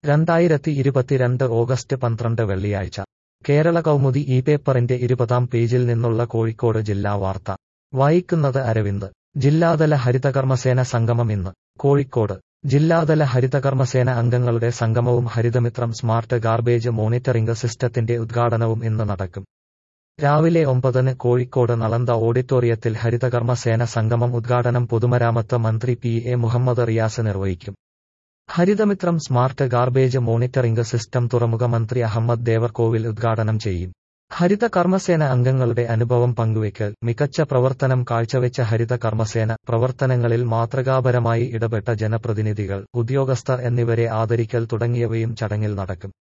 രണ്ടായിരത്തി ഇരുപത്തിരണ്ട് ഓഗസ്റ്റ് പന്ത്രണ്ട് വെള്ളിയാഴ്ച കേരള കൗമുദി ഈ പേപ്പറിന്റെ ഇരുപതാം പേജിൽ നിന്നുള്ള കോഴിക്കോട് ജില്ലാ വാർത്ത വായിക്കുന്നത് അരവിന്ദ് ജില്ലാതല ഹരിതകർമ്മസേന സംഗമം ഇന്ന് കോഴിക്കോട് ജില്ലാതല ഹരിതകർമ്മസേന അംഗങ്ങളുടെ സംഗമവും ഹരിതമിത്രം സ്മാർട്ട് ഗാർബേജ് മോണിറ്ററിംഗ് സിസ്റ്റത്തിന്റെ ഉദ്ഘാടനവും ഇന്ന് നടക്കും രാവിലെ ഒമ്പതിന് കോഴിക്കോട് നളന്ദ ഓഡിറ്റോറിയത്തിൽ ഹരിതകർമ്മസേന സംഗമം ഉദ്ഘാടനം പൊതുമരാമത്ത് മന്ത്രി പി എ മുഹമ്മദ് റിയാസ് നിർവഹിക്കും Harithamithram smart garbage monitoring system തുറമുഖ മന്ത്രി അഹമ്മദ് ദേവർകോവിൽ ഉദ്ഘാടനം ചെയ്യും ഹരിത കർമ്മസേന അംഗങ്ങളുടെ അനുഭവം പങ്കുവയ്ക്കൽ മികച്ച പ്രവർത്തനം കാഴ്ചവെച്ച ഹരിത കർമ്മസേന പ്രവർത്തനങ്ങളിൽ മാതൃകാപരമായി ഇടപെട്ട ജനപ്രതിനിധികൾ ഉദ്യോഗസ്ഥർ എന്നിവരെ ആദരിക്കൽ തുടങ്ങിയവയും ചടങ്ങിൽ നടക്കും